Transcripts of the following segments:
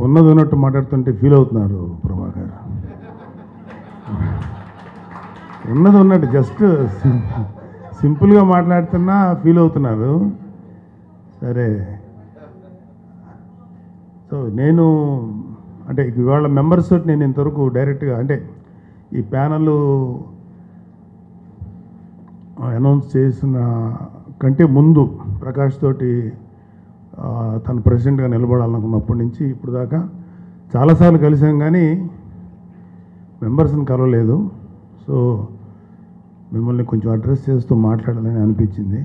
ఉన్నది ఉన్నట్టు మాట్లాడుతుంటే ఫీల్ అవుతున్నారు ప్రభాకర్ ఉన్నది ఉన్నట్టు జస్ట్ సింపుల్గా మాట్లాడుతున్నా ఫీల్ అవుతున్నారు సరే సో నేను అంటే ఇవాళ మెంబర్స్ తోటి నేను ఇంతవరకు డైరెక్ట్గా అంటే ఈ ప్యానల్ అనౌన్స్ చేసిన కంటే ముందు ప్రకాష్ తోటి ఆ, తను ప్రెసిడెంట్గా నిలబడాలనుకున్నప్పటి నుంచి ఇప్పుడు దాకా చాలాసార్లు కలిసాం కానీ మెంబర్స్ని కలవలేదు సో మిమ్మల్ని కొంచెం అడ్రస్ చేస్తూ మాట్లాడాలని అనిపించింది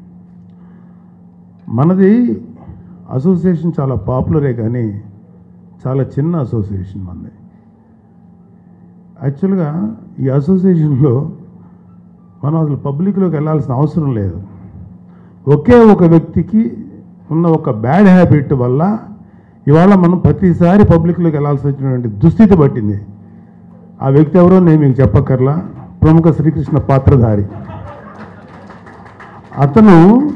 మనది అసోసియేషన్ చాలా పాపులరే కానీ చాలా చిన్న అసోసియేషన్ మనది యాక్చువల్గా ఈ అసోసియేషన్లో మనం అసలు పబ్లిక్లోకి వెళ్ళాల్సిన అవసరం లేదు ఒకే ఒక వ్యక్తికి ఉన్న ఒక బ్యాడ్ హ్యాబిట్ వల్ల ఇవాళ మనం ప్రతిసారి పబ్లిక్లోకి వెళ్ళాల్సి వచ్చినటువంటి దుస్థితి పట్టింది ఆ వ్యక్తి ఎవరో నేను మీకు చెప్పక్కర్లా ప్రముఖ శ్రీకృష్ణ పాత్రధారి అతను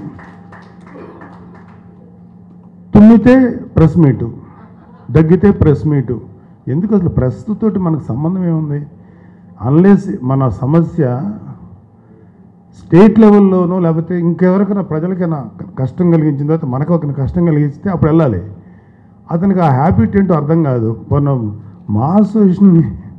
తుమ్మితే ప్రెస్ మీటు దగ్గితే ప్రెస్ మీటు ఎందుకు అసలు ప్రెస్ తోటి మనకు సంబంధం ఏముంది అన్లెస్ మన సమస్య స్టేట్ లెవెల్లోనో లేకపోతే ఇంకెవరికైనా ప్రజలకైనా కష్టం కలిగించిన తర్వాత మనకు ఒక కష్టం కలిగిస్తే అప్పుడు వెళ్ళాలి అతనికి ఆ హ్యాబిట్ ఏంటో అర్థం కాదు మనం మా అసోసియేషన్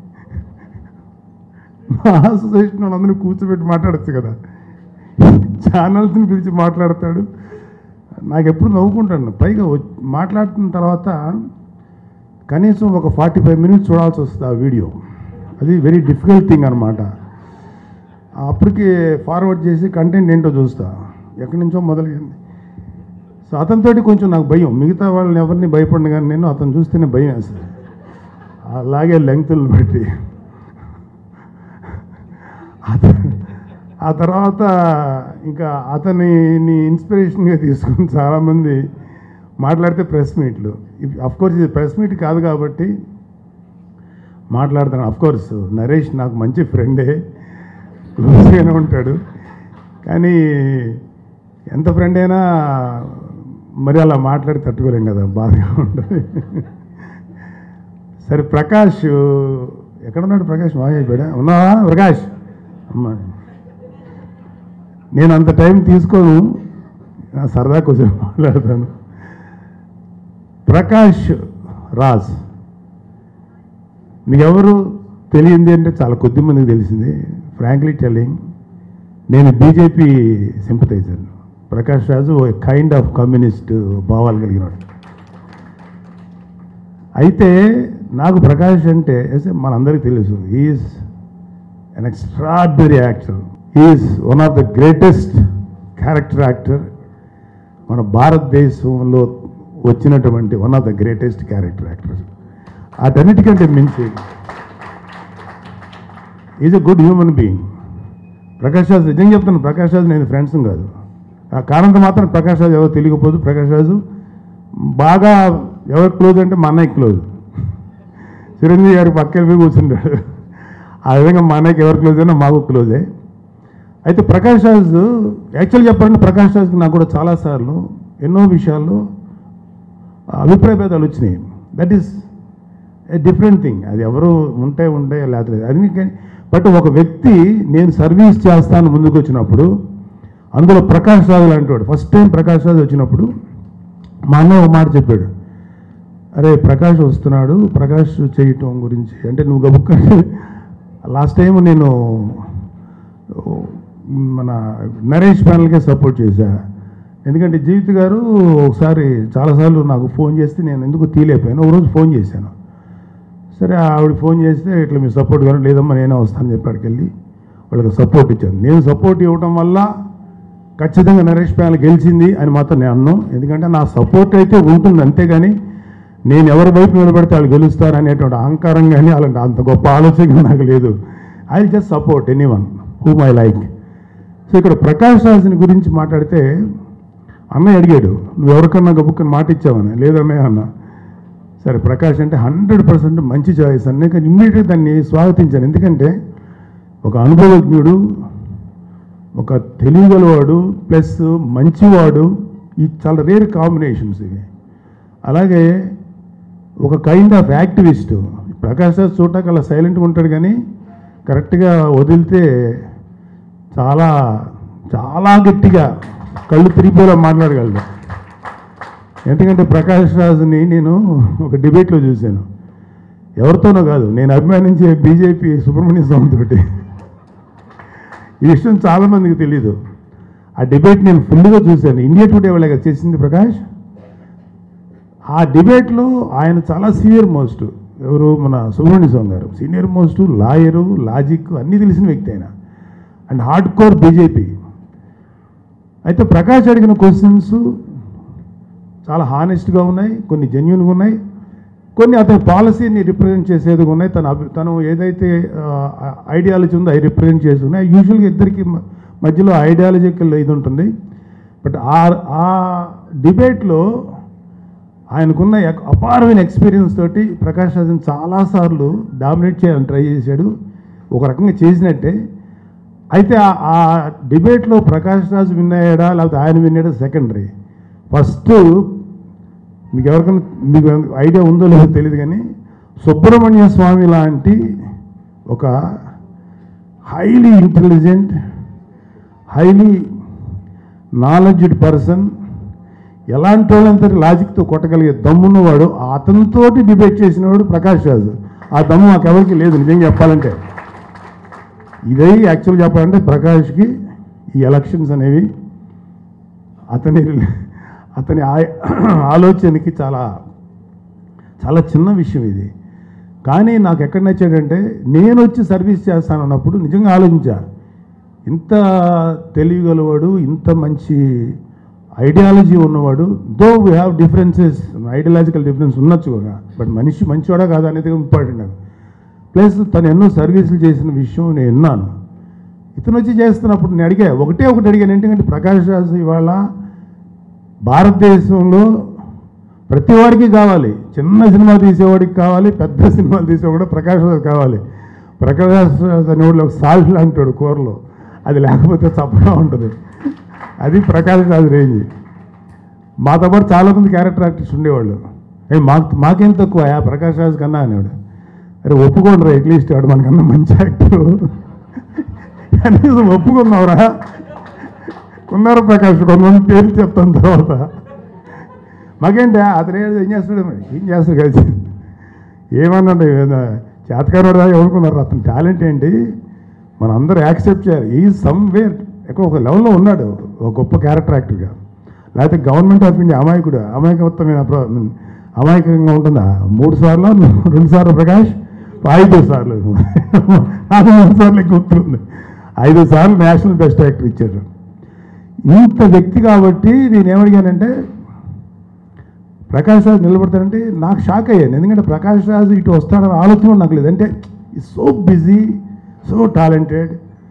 మా అసోసియేషన్ వాళ్ళందరినీ కూర్చోబెట్టి మాట్లాడచ్చు కదా ఛానల్స్ని పిలిచి మాట్లాడతాడు నాకు ఎప్పుడు నవ్వుకుంటాను పైగా వచ్చి- మాట్లాడుతున్న తర్వాత కనీసం ఒక ఫార్టీ ఫైవ్ మినిట్స్ చూడాల్సి వస్తుంది ఆ వీడియో అది వెరీ డిఫికల్ట్ థింగ్ అనమాట అప్పటికి ఫార్వర్డ్ చేసి కంటెంట్ ఏంటో చూస్తా ఎక్కడి నుంచో మొదలైంది సో అతనితోటి కొంచెం నాకు భయం మిగతా వాళ్ళని ఎవరిని భయపడిన కానీ నేను అతను చూస్తేనే భయం వేస్తుంది అలాగే లెంగ్తులను బట్టి అత- ఆ తర్వాత ఇంకా అతనిని ఇన్స్పిరేషన్గా తీసుకుని చాలామంది మాట్లాడితే ప్రెస్ మీట్లు కోర్స్ ఇది ప్రెస్ మీట్ కాదు కాబట్టి మాట్లాడుతున్నాను కోర్స్ నరేష్ నాకు మంచి ఫ్రెండే క్లోజ్గానే ఉంటాడు కానీ ఎంత ఫ్రెండ్ అయినా మరి అలా మాట్లాడి తట్టుకోలేం కదా బాధగా ఉంటుంది సరే ప్రకాష్ ఎక్కడున్నాడు ప్రకాష్ బాగా అయిపోయాడా ఉన్నావా ప్రకాష్ అమ్మా నేను అంత టైం తీసుకోను ఆ, సరదా కొంచెం మాట్లాడతాను ప్రకాష్ రాజ్ మీకు ఎవరు తెలియంది అంటే చాలా కొద్ది మందికి తెలిసింది ఫ్రాంక్లీ టెల్లింగ్ నేను BJP sympathizer Prakash Raju kind of communist భావాలు కలిగినాడు అయితే నాకు ప్రకాష్ అంటే ఎస్ మనందరికీ తెలుసు is an extraordinary actor is one of the greatest character actor మన భారతదేశంలో వచ్చినటువంటి one of the greatest character actor అటన్నిటికంటే మించి is a good human being Prakash Raju నిజంగా చెప్తాను ప్రకాష్ రాజు నేను ఫ్రెండ్స్ కాదు ఆ కారణంతో మాత్రం ప్రకాష్ రాజు ఎవరు తెలియకపోదు ప్రకాష్ రాజు బాగా ఎవరు క్లోజ్ అంటే మా అన్నయ్య క్లోజ్ చిరంజీవి గారి పక్కన పోయి కూర్చుంటాడు ఆ విధంగా మా అన్నయ్యకి ఎవరు క్లోజ్ అయినా మాకు క్లోజే అయితే ప్రకాష్ రాజు యాక్చువల్ చెప్పాలంటే ప్రకాష్ రాజుకి నాకు కూడా చాలాసార్లు ఎన్నో విషయాల్లో అభిప్రాయ భేదాలు వచ్చినాయి that is a different thing అది ఎవరు ఉంటే ఉంటే లేకపోతే అది కానీ బట్ ఒక వ్యక్తి నేను సర్వీస్ చేస్తాను ముందుకు వచ్చినప్పుడు అందులో ప్రకాష్ రాజు లాంటి వాడు ఫస్ట్ టైం ప్రకాష్ రాజు వచ్చినప్పుడు మా అన్న ఒక మాట చెప్పాడు అరే ప్రకాష్ వస్తున్నాడు ప్రకాష్ చేయటం గురించి అంటే నువ్వు గబుక్క లాస్ట్ టైం నేను మన నరేష్ ప్యానల్కే సపోర్ట్ చేశా ఎందుకంటే జీవిత్ గారు ఒకసారి చాలాసార్లు నాకు ఫోన్ చేస్తే నేను ఎందుకు తీలేకపోయాను ఒక రోజు ఫోన్ చేశాను సరే ఆవిడ ఫోన్ చేస్తే ఇట్లా మీ సపోర్ట్ కానీ లేదమ్మా నేనే వస్తానని చెప్పి అక్కడికి వెళ్ళి వాళ్ళకి సపోర్ట్ ఇచ్చాను నేను సపోర్ట్ ఇవ్వటం వల్ల ఖచ్చితంగా నరేష్ ప్యానల్ గెలిచింది అని మాత్రం నేను అన్నాను ఎందుకంటే నా సపోర్ట్ అయితే ఉంటుంది అంతేగాని నేను ఎవరి వైపు నిలబడితే వాళ్ళు గెలుస్తారు అనేటువంటి అహంకారం కానీ అలాంటి అంత గొప్ప ఆలోచన నాకు లేదు I just support any one whom I like so ఇక్కడ ప్రకాష్ రాజ్ని గురించి మాట్లాడితే అన్నయ్య అడిగాడు నువ్వు ఎవరికన్నా గబుక్కని మాట ఇచ్చావని లేదన్నయ్య అన్న సరే ప్రకాష్ అంటే హండ్రెడ్ పర్సెంట్ మంచి చాయిస్ అన్నీ కానీ ఇమ్మీడియట్గా దాన్ని స్వాగతించాను ఎందుకంటే ఒక అనుభవజ్ఞుడు ఒక తెలియగలవాడు ప్లస్ మంచివాడు ఈ చాలా రేర్ కాంబినేషన్స్ ఇవి అలాగే ఒక kind of activist Prakash Raj చూడటానికి అలా సైలెంట్గా ఉంటాడు కానీ కరెక్ట్గా వదిలితే చాలా చాలా గట్టిగా కళ్ళు తిరిగిపోయేలా మాట్లాడగలడు ఎందుకంటే ప్రకాష్ రాజుని నేను ఒక డిబేట్లో చూశాను ఎవరితోనో కాదు నేను అభిమానించే బీజేపీ సుబ్రహ్మణ్య స్వామి తోటి ఈ విషయం చాలామందికి తెలీదు ఆ డిబేట్ నేను ఫుల్గా చూశాను ఇండియా టుడే వాళ్ళగా చేసింది ప్రకాష్ ఆ డిబేట్లో ఆయన చాలా సీనియర్ మోస్ట్ ఎవరు మన సుబ్రహ్మణ్య స్వామి గారు సీనియర్ మోస్ట్ లాయరు లాజిక్ అన్నీ తెలిసిన వ్యక్తి ఆయన అండ్ హార్డ్ కోర్ బీజేపీ అయితే ప్రకాష్ అడిగిన క్వశ్చన్స్ చాలా హానెస్ట్గా ఉన్నాయి కొన్ని జెన్యున్గా ఉన్నాయి కొన్ని అతని పాలసీని రిప్రజెంట్ చేసేది ఉన్నాయి తన అభి తను ఏదైతే ఐడియాలజీ ఉందో అవి రిప్రజెంట్ చేసి ఉన్నాయి యూజువల్గా ఇద్దరికి మ- మధ్యలో ఐడియాలజికల్ ఇది ఉంటుంది బట్ ఆ ఆ డిబేట్లో ఆయనకున్న ఎక్- అపారమైన ఎక్స్పీరియన్స్ తోటి ప్రకాష్ రాజన్ చాలాసార్లు డామినేట్ చేయాలని ట్రై చేశాడు ఒక రకంగా చేసినట్టే అయితే ఆ- ఆ డిబేట్లో ప్రకాష్ రాజ్ విన్ అయ్యాడా లేకపోతే ఆయన విన్ అయ్యాడా సెకండరీ ఫస్ట్ మీకు ఎవరికైనా మీకు ఐడియా ఉందో లేదో తెలియదు కానీ సుబ్రహ్మణ్య స్వామి లాంటి ఒక highly intelligent highly knowledged person ఎలాంటి వాళ్ళంతా లాజిక్తో కొట్టగలిగే దమ్మున్నవాడు అతనితోటి డిబేట్ చేసినవాడు ప్రకాష్ రాజు ఆ దమ్ము మాకు ఎవరికి లేదు నిజంగా చెప్పాలంటే ఇదే యాక్చువల్ చెప్పాలంటే ప్రకాష్కి ఈ ఎలక్షన్స్ అనేవి అతని అతని ఆ- ఆలోచనకి చాలా చాలా చిన్న విషయం ఇది కానీ నాకు ఎక్కడ నచ్చాడంటే నేను వచ్చి సర్వీస్ చేస్తానన్నప్పుడు నిజంగా ఆలోచించా ఇంత తెలియగలవాడు ఇంత మంచి ఐడియాలజీ ఉన్నవాడు though we have differences ideological difference ఉండొచ్చు కదా బట్ మనిషి మంచివాడా కాదా అనేది ఇంపార్టెంట్ నాకు ప్లస్ తను ఎన్నో సర్వీసులు చేసిన విషయం నేను విన్నాను ఇతను వచ్చి చేస్తున్నప్పుడు నేను అడిగా ఒకటే ఒకటి అడిగాను ఎందుకంటే ప్రకాష్ రాజ్ ఇవాళ భారతదేశంలో ప్రతి వాడికి కావాలి చిన్న సినిమా తీసేవాడికి కావాలి పెద్ద సినిమాలు తీసేవాడు కూడా ప్రకాష్ రాజ్ కావాలి ప్రకాష్ రాజ్ అనేవాడు ఒక సాల్ట్ లాంటాడు కూరలో అది లేకపోతే చప్పగా ఉంటుంది అది ప్రకాష్ రాజ్ రేంజ్ మాతో పాటు చాలామంది క్యారెక్టర్ ఆర్టిస్ట్ ఉండేవాళ్ళు ఏ మాకు మాకేం తక్కువ ఆ ప్రకాష్ రాజ్ కన్నా అనేవాడు అరే ఒప్పుకోండి రా అట్లీస్ట్ వాడు మనకన్నా మంచి యాక్టర్ కనీసం ఒప్పుకున్నావురా ఉన్నారు ప్రకాష్ కొంతమంది పేరు చెప్తాను తర్వాత మాకేంటి అతను ఏం ఏం చేస్తాడు మరి ఏం చేస్తాడు కలిసి ఏమన్నాడు చేతకారుడు ఎవరుకున్నారు అతని టాలెంట్ ఏంటి మనం అందరూ యాక్సెప్ట్ చేయాలి ఈ సమ్వేర్ ఎక్కడ ఒక లెవెల్లో ఉన్నాడు ఒక గొప్ప క్యారెక్టర్ యాక్టర్గా లేకపోతే గవర్నమెంట్ ఆఫ్ ఇండియా అమాయకుడు అమాయకత్వమైన ప్ర- అమాయకంగా ఉంటుందా మూడు సార్లు రెండు సార్లు ప్రకాష్ ఐదు సార్లు నాకు మూడు సార్లు గుర్తుంది ఐదు సార్లు నేషనల్ బెస్ట్ యాక్టర్ ఇచ్చారు ఇంత వ్యక్తి కాబట్టి నేను ఏమడిగానంటే ప్రకాష్ రాజ్ నిలబడతాడంటే నాకు షాక్ అయ్యాను ఎందుకంటే ప్రకాష్ రాజ్ ఇటు వస్తాడని ఆలోచన కూడా నాకు లేదు అంటే సో బిజీ సో టాలెంటెడ్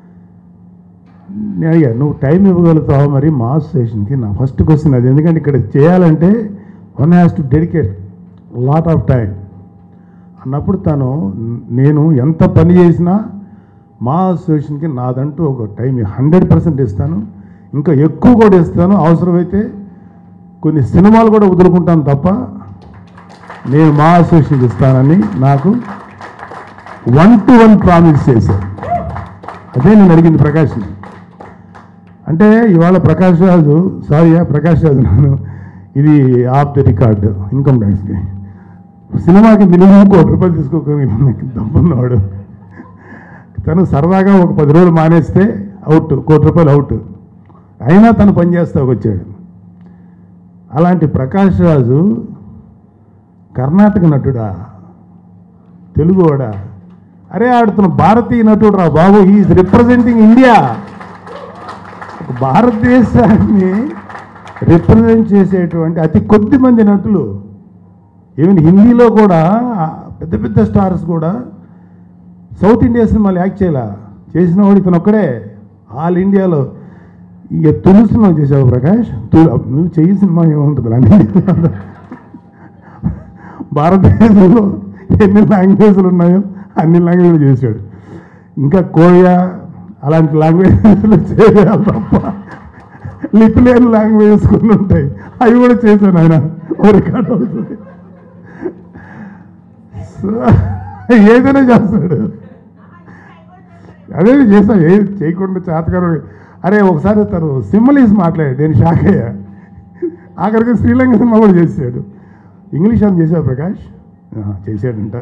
నేను అడిగా నువ్వు టైం ఇవ్వగలుగుతావా మరి మాస్ స్టేషన్కి నా ఫస్ట్ క్వశ్చన్ అది ఎందుకంటే ఇక్కడ చేయాలంటే one has to dedicate lot of time అన్నప్పుడు తను నేను ఎంత పని చేసినా మా అసోసియేషన్కి నాదంటూ ఒక టైం హండ్రెడ్ పర్సెంట్ ఇస్తాను ఇంకా ఎక్కువ కూడా ఇస్తాను అవసరమైతే కొన్ని సినిమాలు కూడా వదులుకుంటాను తప్ప నేను మా అసోసియేషన్కి ఇస్తానని నాకు వన్ టు వన్ ప్రామిస్ చేశాను అదే నేను అడిగింది ప్రకాష్ని అంటే ఇవాళ ప్రకాష్ రాజు సారీ ప్రకాష్ రాజు నేను ఇది ఆఫ్ ది రికార్డ్ ఇన్కమ్ ట్యాక్స్కి సినిమాకి మినిమం కోటి రూపాయలు తీసుకోగలిగిన దమ్మున్నవాడు తను సరదాగా ఒక పది రోజులు మానేస్తే అవుట్ కోటి రూపాయలు అవుట్ అయినా తను పనిచేస్తా వచ్చాడు అలాంటి ప్రకాష్ రాజు కర్ణాటక నటుడా తెలుగువాడా అరే ఆడుతున్న భారతీయ నటుడు రా బాబు ఈజ్ రిప్రజెంటింగ్ ఇండియా ఒక భారతదేశాన్ని రిప్రజెంట్ చేసేటువంటి అతి కొద్ది మంది నటులు ఈవెన్ హిందీలో కూడా పెద్ద పెద్ద స్టార్స్ కూడా సౌత్ ఇండియా సినిమాలు యాక్ట్ చేయాల చేసిన వాడు ఇతను ఒక్కడే ఆల్ ఇండియాలో ఇక తొలి సినిమా చేసావు ప్రకాష్ తొలి నువ్వు చెయ్యి సినిమా ఏముంటుంది అన్ని భారతదేశంలో ఎన్ని లాంగ్వేజ్లు ఉన్నాయో అన్ని లాంగ్వేజ్లు చేశాడు ఇంకా కోరియా అలాంటి లాంగ్వేజ్లు చేయాలి తప్ప లిపి లేని లాంగ్వేజెస్ కొన్ని ఉంటాయి అవి కూడా చేశాను ఆయన ఓ రికార్డ్ అవుతుంది సో ఏదైనా చేస్తాడు అదే చేస్తా ఏ చేయకుండా చేతకారు అరే ఒకసారి తను సింహలీస్ మాట్లాడాడు నేను షాక్ అయ్యా ఆఖరికి శ్రీలంక సినిమా కూడా చేశాడు ఇంగ్లీష్ అని చేసావు ప్రకాష్ ఆ, చేశాడంట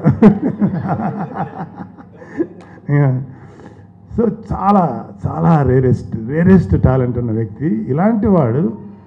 Yeah. సో చాలా చాలా రేరెస్ట్ రేరెస్ట్ టాలెంట్ ఉన్న వ్యక్తి ఇలాంటి వాడు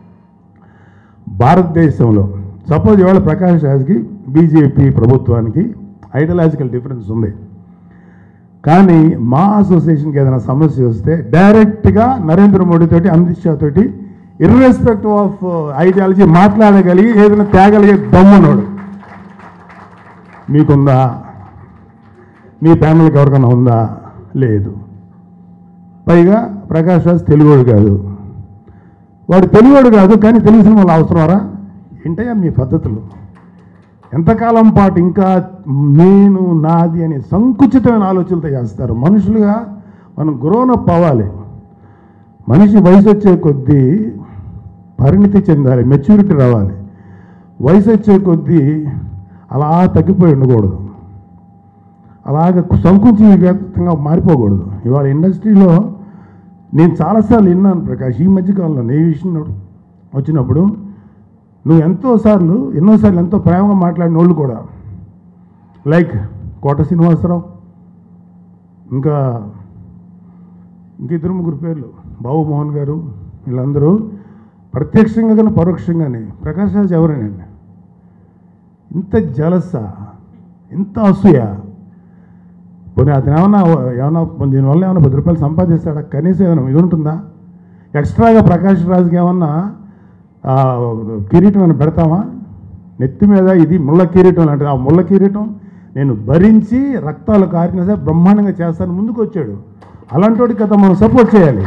భారతదేశంలో సపోజ్ ఇవాళ ప్రకాష్ రాజ్కి బీజేపీ ప్రభుత్వానికి ఐడియాలజికల్ డిఫరెన్స్ ఉంది కానీ మా అసోసియేషన్కి ఏదైనా సమస్య వస్తే డైరెక్ట్గా నరేంద్ర మోడీ తోటి అమిత్ షా తోటి ఇర్రెస్పెక్టివ్ ఆఫ్ ఐడియాలజీ మాట్లాడగలిగి ఏదైనా తేగలిగే దమ్మునోడు మీకుందా మీ ఫ్యామిలీకి ఎవరికైనా ఉందా లేదు పైగా ప్రకాష్ రాజ్ తెలుగువాడు కాదు వాడు తెలుగువాడు కాదు కానీ తెలుగు సినిమాలు అవసరమారా ఏంటయ్యా మీ పద్ధతులు ఎంతకాలం పాటు ఇంకా నేను నాది అనే సంకుచితమైన ఆలోచనలతో చేస్తారు మనుషులుగా మనం గ్రోనప్ అవ్వాలి మనిషి వయసు వచ్చే కొద్దీ పరిణితి చెందాలి మెచ్యూరిటీ రావాలి వయసు వచ్చే కొద్దీ అలా తగ్గిపోయి ఉండకూడదు అలాగ సంకుచి వ్యక్తంగా మారిపోకూడదు ఇవాళ ఇండస్ట్రీలో నేను చాలాసార్లు విన్నాను ప్రకాష్ ఈ మధ్యకాలంలో ఏ విషయం వచ్చినప్పుడు నువ్వు ఎంతోసార్లు ఎన్నోసార్లు ఎంతో ప్రేమగా మాట్లాడిన వాళ్ళు కూడా లైక్ కోట శ్రీనివాసరావు ఇంకా ఇంక ఇద్దరు ముగ్గురు పేర్లు బాబు మోహన్ గారు వీళ్ళందరూ ప్రత్యక్షంగా కానీ పరోక్షంగానే ప్రకాష్ రాజ్ ఎవరేనండి ఇంత జలసా ఇంత అసూయ పోనీ అతను ఏమన్నా ఏమన్నా దీనివల్ల ఏమైనా పది రూపాయలు సంపాదిస్తాడా కనీసం ఏమైనా ఇది ఉంటుందా ఎక్స్ట్రాగా ప్రకాష్ రాజుకి ఏమన్నా ఆ, కిరీటం అని పెడతామా నెత్తి మీద ఇది ముళ్ళ కిరీటం లాంటిది ఆ ముళ్ళ కిరీటం నేను భరించి రక్తాలు కారినా సరే బ్రహ్మాండంగా చేస్తాను ముందుకు వచ్చాడు అలాంటి వాడికి కదా మనం సపోర్ట్ చేయాలి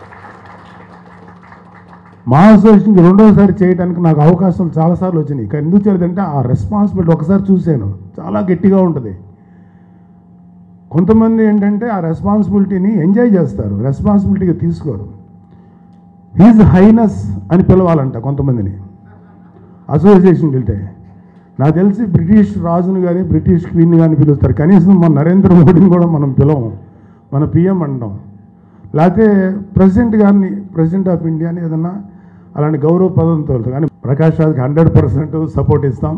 మా అసోసియేషన్కి రెండోసారి చేయడానికి నాకు అవకాశం చాలాసార్లు వచ్చినాయి కానీ ఎందుకు చేయలేదంటే ఆ రెస్పాన్సిబిలిటీ ఒకసారి చూశాను చాలా గట్టిగా ఉంటుంది కొంతమంది ఏంటంటే ఆ రెస్పాన్సిబిలిటీని ఎంజాయ్ చేస్తారు రెస్పాన్సిబిలిటీగా తీసుకోరు హీజ్ హైనస్ అని పిలవాలంట కొంతమందిని అసోసియేషన్కి వెళ్తే నాకు తెలిసి బ్రిటిష్ రాజును కానీ బ్రిటిష్ క్వీన్ కానీ పిలుస్తారు కనీసం మన నరేంద్ర మోడీని కూడా మనం పిలవం మన పిఎం అంటాం లేకపోతే ప్రెసిడెంట్ గారిని ప్రెసిడెంట్ ఆఫ్ ఇండియాని ఏదన్నా అలాంటి గౌరవ పదంతో వెళ్తాం కానీ ప్రకాష్ రాజ్కి హండ్రెడ్ పర్సెంట్ సపోర్ట్ ఇస్తాం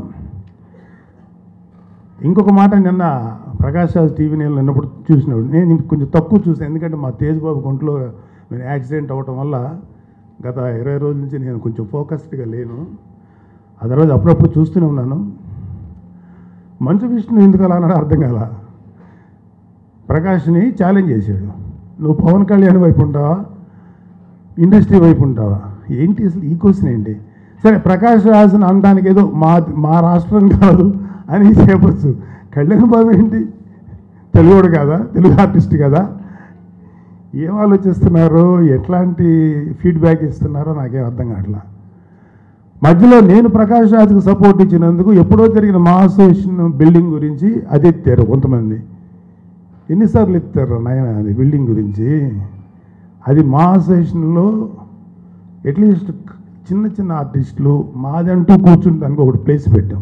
ఇంకొక మాట నిన్న ప్రకాష్ రాజ్ టీవీ నేను నిన్నప్పుడు చూసినప్పుడు నేను కొంచెం తక్కువ చూసాను ఎందుకంటే మా తేజ్ బాబు కొంట్లో నేను యాక్సిడెంట్ అవ్వటం వల్ల గత ఇరవై రోజుల నుంచి నేను కొంచెం ఫోకస్డ్గా లేను ఆ తర్వాత అప్పుడప్పుడు చూస్తూనే ఉన్నాను మంచు విష్ణు ఎందుకు అలా అన్నాడో అర్థం కాల ప్రకాష్ని ఛాలెంజ్ చేశాడు నువ్వు పవన్ కళ్యాణ్ వైపు ఉంటావా ఇండస్ట్రీ వైపు ఉంటావా ఏంటి అసలు ఈ క్వశ్చన్ ఏంటి సరే ప్రకాష్ రాజ్ని అనడానికి ఏదో మా మా రాష్ట్రం కాదు అని చెప్పచ్చు కళ్యాణ్ బాబు ఏంటి తెలుగుడు కదా తెలుగు ఆర్టిస్ట్ కదా ఏం ఆలోచిస్తున్నారో ఎట్లాంటి ఫీడ్బ్యాక్ ఇస్తున్నారో నాకేం అర్థం కావట్లా మధ్యలో నేను ప్రకాష్ రాజ్కి సపోర్ట్ ఇచ్చినందుకు ఎప్పుడో జరిగిన మా అసోసియేషన్ బిల్డింగ్ గురించి అది ఎత్తారు కొంతమంది ఎన్నిసార్లు ఎత్తారు నాయన అది బిల్డింగ్ గురించి అది మా అసోసియేషన్లో అట్లీస్ట్ చిన్న చిన్న ఆర్టిస్టులు మాదంటూ కూర్చుంటానికి ఒకటి ప్లేస్ పెట్టాం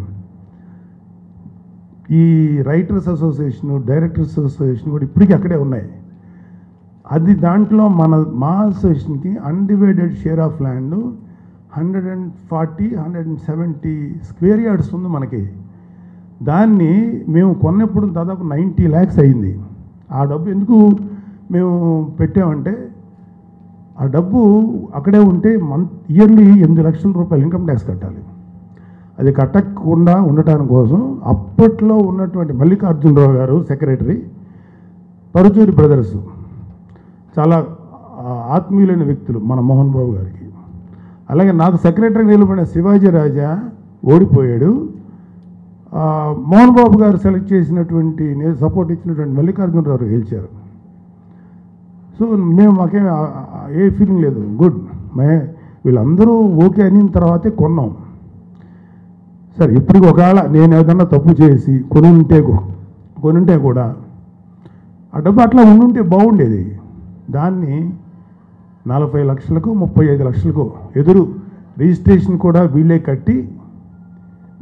ఈ రైటర్స్ అసోసియేషన్ డైరెక్టర్స్ అసోసియేషన్ కూడా ఇప్పటికీ అక్కడే ఉన్నాయి అది దాంట్లో మన మా అసోసియేషన్కి undivided share of land hundred and forty hundred and seventy square yards ఉంది మనకి దాన్ని మేము కొన్నప్పుడు దాదాపు నైంటీ ల్యాక్స్ అయింది ఆ డబ్బు ఎందుకు మేము పెట్టామంటే ఆ డబ్బు అక్కడే ఉంటే మంత్ ఇయర్లీ ఎనిమిది లక్షల రూపాయలు ఇన్కమ్ ట్యాక్స్ కట్టాలి అది కట్టకుండా ఉండటానికి కోసం అప్పట్లో ఉన్నటువంటి మల్లికార్జునరావు గారు సెక్రటరీ పరుచూరి బ్రదర్స్ చాలా ఆ, ఆత్మీయులైన వ్యక్తులు మన మోహన్ బాబు గారికి అలాగే నాకు సెక్రటరీ నిలబడిన శివాజీ రాజా ఓడిపోయాడు ఆ, మోహన్ బాబు గారు సెలెక్ట్ చేసినటువంటి నేను సపోర్ట్ ఇచ్చినటువంటి మల్లికార్జునరావు గెలిచారు సో మేము మాకేం ఆ- ఆ- ఏ ఫీలింగ్ లేదు గుడ్ మే వీళ్ళందరూ ఓకే అయిన తర్వాతే కొన్నాం సరే ఇప్పటికి ఒకవేళ నేను ఏదన్నా తప్పు చేసి కొని ఉంటే కూ- కొని ఉంటే కూడా ఆ డబ్బు అట్లా ఉండుంటే బాగుండేది దాన్ని నలభై లక్షలకు ముప్పై ఐదు లక్షలకు ఎదురు రిజిస్ట్రేషన్ కూడా వీళ్ళే కట్టి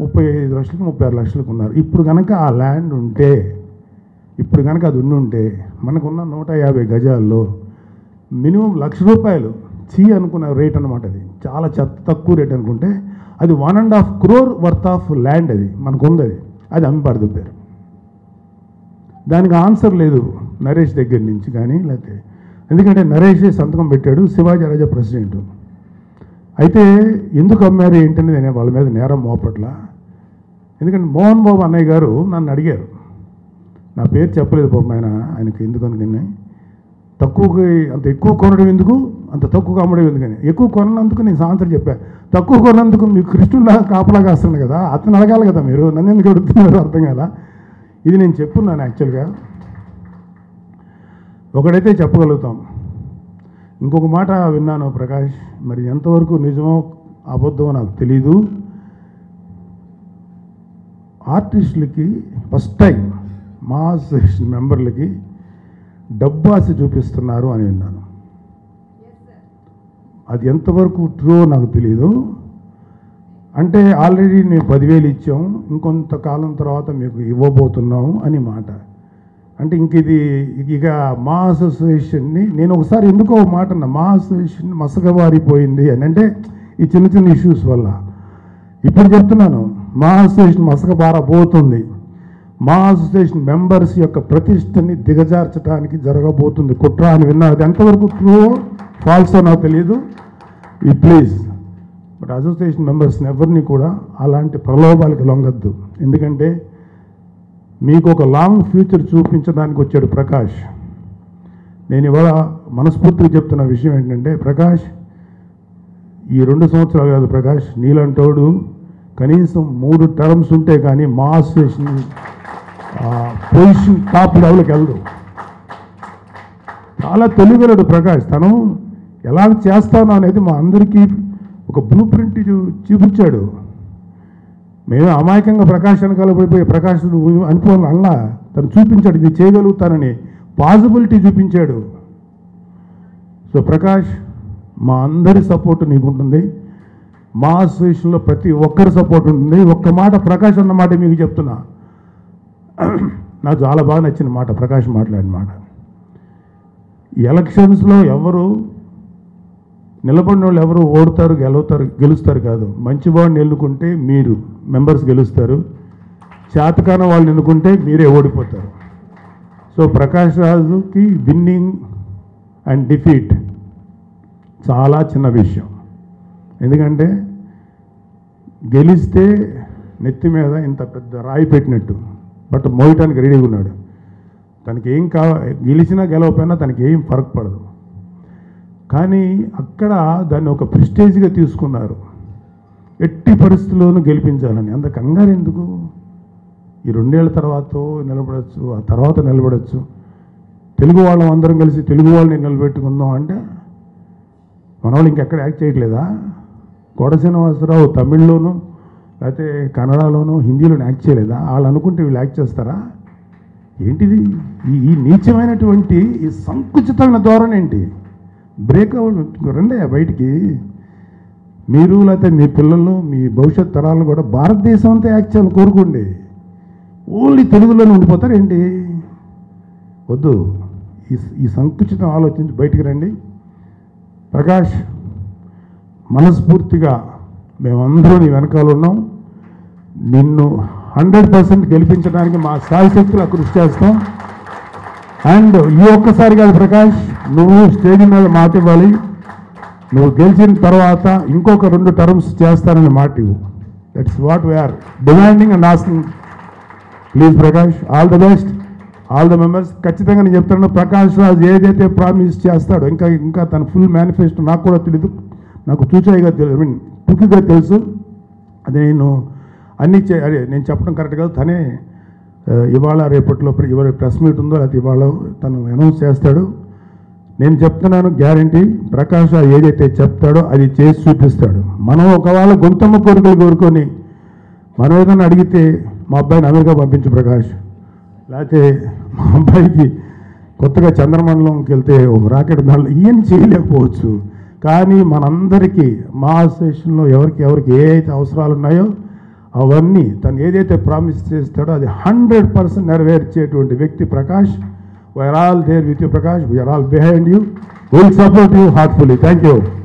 ముప్పై ఐదు లక్షలకి ముప్పై ఆరు లక్షలకు ఉన్నారు ఇప్పుడు కనుక ఆ ల్యాండ్ ఉంటే ఇప్పుడు కనుక అది ఉండుంటే మనకున్న నూట యాభై గజాల్లో మినిమం లక్ష రూపాయలు చీ అనుకున్న రేట్ అనమాట అది చాలా చెత్త తక్కువ రేట్ అనుకుంటే అది one and half crore worth of land అది మనకు ఉంది అది అది అమ్మి పడదుబ్బారు దానికి ఆన్సర్ లేదు నరేష్ దగ్గర నుంచి కానీ లేకపోతే ఎందుకంటే నరేష్ సంతకం పెట్టాడు శివాజీ రాజా ప్రెసిడెంట్ అయితే ఎందుకు అమ్మారు ఏంటనేది నేను వాళ్ళ మీద నేరం మోపట్ల ఎందుకంటే మోహన్ బాబు అన్నయ్య గారు నన్ను అడిగారు నా పేరు చెప్పలేదు పాపం ఆయన ఆయనకి ఎందుకు అనుకుని తక్కువకి అంత ఎక్కువ కొనడం ఎందుకు అంత తక్కువ అమ్మడం ఎందుకని ఎక్కువ కొన్నందుకు నేను సాయంత్రం చెప్పా తక్కువ కొన్నందుకు మీకు కృష్ణులా కాపలా కాస్తుంది కదా అతను అడగాలి కదా మీరు నన్ను ఎందుకు అడుగుతున్నారు అర్థం కదా ఇది నేను చెప్పున్నాను యాక్చువల్గా ఒకడైతే చెప్పగలుగుతాం ఇంకొక మాట విన్నాను ప్రకాష్ మరి ఎంతవరకు నిజమో అబద్ధమో నాకు తెలీదు ఆర్టిస్టులకి ఫస్ట్ టైం మా అసోసియేషన్ మెంబర్లకి డబ్బు ఆశ చూపిస్తున్నారు అని విన్నాను అది ఎంతవరకు ట్రూ నాకు తెలియదు అంటే ఆల్రెడీ మేము పదివేలు ఇచ్చాం ఇంకొంతకాలం తర్వాత మీకు ఇవ్వబోతున్నాం అని మాట అంటే ఇంక ఇది ఇక మా అసోసియేషన్ని నేను ఒకసారి ఎందుకో ఒక మాట అన్నా మా అసోసియేషన్ మసకబారిపోయింది అని అంటే ఈ చిన్న చిన్న ఇష్యూస్ వల్ల ఇప్పుడు చెప్తున్నాను మా అసోసియేషన్ మసకబారబోతుంది మా అసోసియేషన్ మెంబర్స్ యొక్క ప్రతిష్టని దిగజార్చడానికి జరగబోతుంది కుట్ర అని విన్నారు అది ఎంతవరకు ట్రూ ఫాల్సో నాకు తెలియదు ఈ ప్లీజ్ బట్ అసోసియేషన్ మెంబర్స్ని ఎవరిని కూడా అలాంటి ప్రలోభాలకు లొంగద్దు ఎందుకంటే మీకు ఒక లాంగ్ ఫ్యూచర్ చూపించడానికి వచ్చాడు ప్రకాష్ నేను ఇవాళ మనస్ఫూర్తిగా చెప్తున్న విషయం ఏంటంటే ప్రకాష్ ఈ రెండు సంవత్సరాలు కాదు ప్రకాష్ నీలంటోడు కనీసం మూడు టర్మ్స్ ఉంటే కానీ మా అసోసియేషన్ పొజిషన్ టాప్ లెవెల్కి వెళ్దు చాలా తెలివిగలడు ప్రకాష్ తను ఎలా చేస్తాను అనేది మా అందరికీ ఒక బ్లూ ప్రింట్ చూ- చూపించాడు మేము అమాయకంగా ప్రకాష్ వెనకాల పడిపోయి ప్రకాష్ నువ్వు అనుకోవాలి అలా తను చూపించాడు ఇది చేయగలుగుతానని పాసిబిలిటీ చూపించాడు సో ప్రకాష్ మా అందరి సపోర్ట్ నీకు ఉంటుంది మా అసోసియేషన్లో ప్రతి ఒక్కరి సపోర్ట్ ఉంటుంది ఒక్క మాట ప్రకాష్ అన్న మాట మీకు చెప్తున్నా నాకు చాలా బాగా నచ్చిన మాట ప్రకాష్ మాట్లాడిన మాట ఈ ఎలక్షన్స్లో ఎవరు నిలబడిన వాళ్ళు ఎవరు ఓడతారు గెలుస్తారు గెలుస్తారు కాదు మంచి వాడిని ఎన్నుకుంటే మీరు మెంబర్స్ గెలుస్తారు చేతకాన వాళ్ళని ఎన్నుకుంటే మీరే ఓడిపోతారు సో ప్రకాష్ రాజుకి విన్నింగ్ అండ్ డిఫీట్ చాలా చిన్న విషయం ఎందుకంటే గెలిస్తే నెత్తి మీద ఇంత పెద్ద రాయి పెట్టినట్టు బట్ మోయటానికి రెడీగా ఉన్నాడు తనకి ఏం కావ గెలిచినా గెలవకపోయినా తనకి ఏం ఫరక్ పడదు కానీ అక్కడ దాన్ని ఒక ప్రిస్టేజ్గా తీసుకున్నారు ఎట్టి పరిస్థితుల్లోనూ గెలిపించాలని అంత కంగారు ఎందుకు ఈ రెండేళ్ల తర్వాత నిలబడచ్చు ఆ తర్వాత నిలబడచ్చు తెలుగు వాళ్ళం అందరం కలిసి తెలుగు వాళ్ళని నిలబెట్టుకుందాం అంటే మన వాళ్ళు ఇంకెక్కడ యాక్ట్ చేయట్లేదా కోట శ్రీనివాసరావు తమిళ్లోను లేకపోతే కన్నడలోను హిందీలోను యాక్ట్ చేయలేదా వాళ్ళు అనుకుంటే వీళ్ళు యాక్ట్ చేస్తారా ఏంటిది ఈ ఈ నీచమైనటువంటి ఈ సంకుచితమైన ధోరణి ఏంటి బ్రేక్ అవ్వ రండి బయటికి మీరు లేకపోతే మీ పిల్లలు మీ భవిష్యత్ తరాలు కూడా భారతదేశం అంతా యాక్ట్ చేయాలని కోరుకోండి ఓన్లీ తెలుగులోనే ఉండిపోతారు ఏంటి వద్దు ఈ ఈ సంకుచితం ఆలోచించి బయటికి రండి ప్రకాష్ మనస్ఫూర్తిగా మేమందరూ నీ వెనకాల ఉన్నాం నిన్ను హండ్రెడ్ పర్సెంట్ గెలిపించడానికి మా శాయశక్తులు కృషి చేస్తాం అండ్ ఈ ఒక్కసారి కాదు ప్రకాష్ నువ్వు స్టేజ్ మీద మాట ఇవ్వాలి నువ్వు గెలిచిన తర్వాత ఇంకొక రెండు టర్మ్స్ చేస్తానని మాట ఇవ్వు that's what we're demanding and asking please Prakash all the best all the members ఖచ్చితంగా నేను చెప్తాను ప్రకాష్ రాజ్ ఏదైతే ప్రామిస్ చేస్తాడో ఇంకా ఇంకా తన ఫుల్ మేనిఫెస్టో నాకు కూడా తెలియదు నాకు చూచాయిగా తెలుసు ఐ మీన్ టుకిగా తెలుసు అది నేను అన్ని చే అదే నేను చెప్పడం కరెక్ట్ కాదు తనే ఆ, ఇవాళ రేపట్లో ప్ర- ఇవాళ ప్రెస్ మీట్ ఉందో లేకపోతే ఇవాళ తను అనౌన్స్ చేస్తాడు నేను చెప్తున్నాను గ్యారంటీ ప్రకాష్ రాజ్ ఏదైతే చెప్తాడో అది చేసి చూపిస్తాడు మనం ఒకవేళ గొంతమ్మ కోరికలు కోరుకొని మనం ఏదైనా అడిగితే మా అబ్బాయిని అమెరికా పంపించు ప్రకాష్ లేకపోతే మా అబ్బాయికి కొత్తగా చంద్రమండలంకి వెళ్తే ఒక రాకెట్ దానిలో ఈయన చేయలేకపోవచ్చు కానీ మనందరికీ మా అసోసియేషన్లో ఎవరికి ఎవరికి ఏ అయితే అవసరాలు ఉన్నాయో అవన్నీ తను ఏదైతే ప్రామిస్ చేస్తాడో అది హండ్రెడ్ పర్సెంట్ నెరవేర్చేటువంటి వ్యక్తి Prakash we are all there with you Prakash we are all behind you will support you heartfully thank you